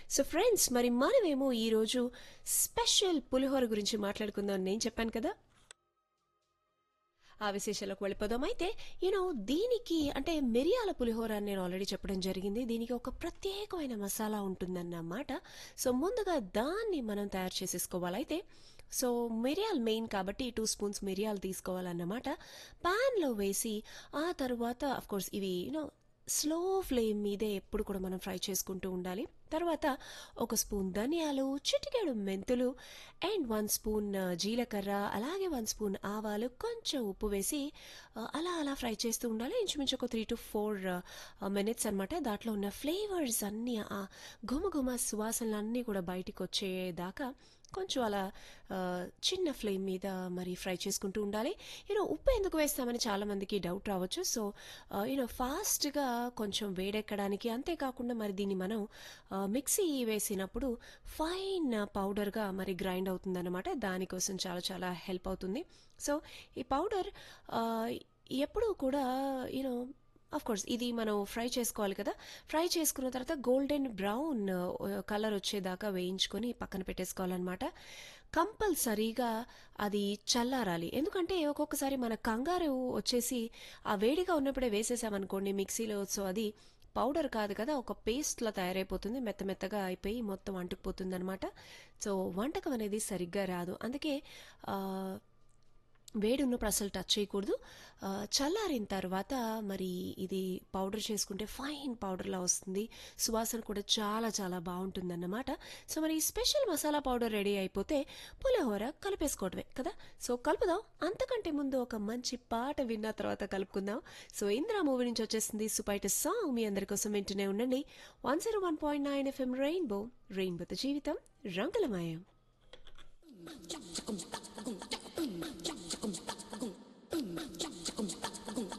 so friends మరి మనమేమో ఈరోజు స్పెషల్ పులిహోర గురించి మాట్లాడుకుందాం నేను చెప్పాను కదా ఆ విశేషాలకు వెళ్ళిపోదాం అయితే యూనో దీనికి అంటే మిరియాల పులిహోర అని నేను ఆల్రెడీ చెప్పడం జరిగింది దీనికి ఒక ప్రత్యేకమైన మసాలా ఉంటుందన్నమాట సో ముందుగా దాన్ని మనం తయారు చేసేసుకోవాలి అయితే సో మిరియాలు మెయిన్ కాబట్టి టూ స్పూన్స్ మిరియాలు తీసుకోవాలన్నమాట ప్యాన్లో వేసి ఆ తర్వాత అఫ్ కోర్స్ ఇవి యూనో స్లో ఫ్లేమ్ మీదే ఎప్పుడు కూడా మనం ఫ్రై చేసుకుంటూ ఉండాలి తర్వాత ఒక స్పూన్ ధనియాలు చిటికెడు మెంతులు అండ్ వన్ స్పూన్ ఆ, జీలకర్ర అలాగే వన్ స్పూన్ ఆవాలు కొంచెం ఉప్పు వేసి ఆ, అలా అలా ఫ్రై చేస్తూ ఉండాలి ఇంచుమించు ఒక త్రీ టు ఫోర్ మినిట్స్ అనమాట దాంట్లో ఉన్న ఫ్లేవర్స్ అన్నీ ఆ గుమగుమ సువాసనలు అన్నీ కూడా బయటికి వచ్చేదాకా కొంచెం అలా ఆ, చిన్న ఫ్లేమ్ మీద మరి ఫ్రై చేసుకుంటూ ఉండాలి యూనో ఉప్పు ఎందుకు వేస్తామని చాలా మందికి డౌట్ రావచ్చు సో యూనో ఫాస్ట్గా కొంచెం వేడెక్కడానికి అంతేకాకుండా మరి దీన్ని మనం ఆ, మిక్సీ వేసినప్పుడు ఫైన్ పౌడర్గా మరి గ్రైండ్ అవుతుందన్నమాట దానికోసం చాలా చాలా హెల్ప్ అవుతుంది సో ఈ పౌడర్ ఎప్పుడూ కూడా యూనో ఆఫ్ కోర్స్ ఇది మనం ఫ్రై చేసుకోవాలి కదా ఫ్రై చేసుకున్న తర్వాత గోల్డెన్ బ్రౌన్ కలర్ వచ్చేదాకా వేయించుకొని పక్కన పెట్టేసుకోవాలన్నమాట కంపల్సరీగా అది చల్లారాలి ఎందుకంటే ఒక్కొక్కసారి మన కంగారు వచ్చేసి ఆ వేడిగా ఉన్నప్పుడే వేసేసామనుకోండి మిక్సీలో సో అది పౌడర్ కాదు కదా ఒక పేస్ట్లా తయారైపోతుంది మెత్త మెత్తగా అయిపోయి మొత్తం అంటుకుపోతుంది అనమాట సో వంటకం అనేది సరిగ్గా రాదు అందుకే ఆ, వేడి ఉన్నప్పుడు అసలు టచ్ చేయకూడదు ఆ, చల్లారిన తర్వాత మరి ఇది పౌడర్ చేసుకుంటే ఫైన్ పౌడర్లా వస్తుంది సువాసన కూడా చాలా చాలా బాగుంటుందన్నమాట సో మరి ఈ స్పెషల్ మసాలా పౌడర్ రెడీ అయిపోతే పులిహోర కలిపేసుకోవడమే కదా సో కలుపుదాం అంతకంటే ముందు ఒక మంచి పాట విన్న తర్వాత కలుపుకుందాం సో ఇంద్రా మూవీ నుంచి వచ్చేసింది సుపైట సాంగ్ మీ అందరి కోసం వింటూనే ఉండండి one zero one point nine FM rainbow రెయిన్బోతో జీవితం రంగులమయం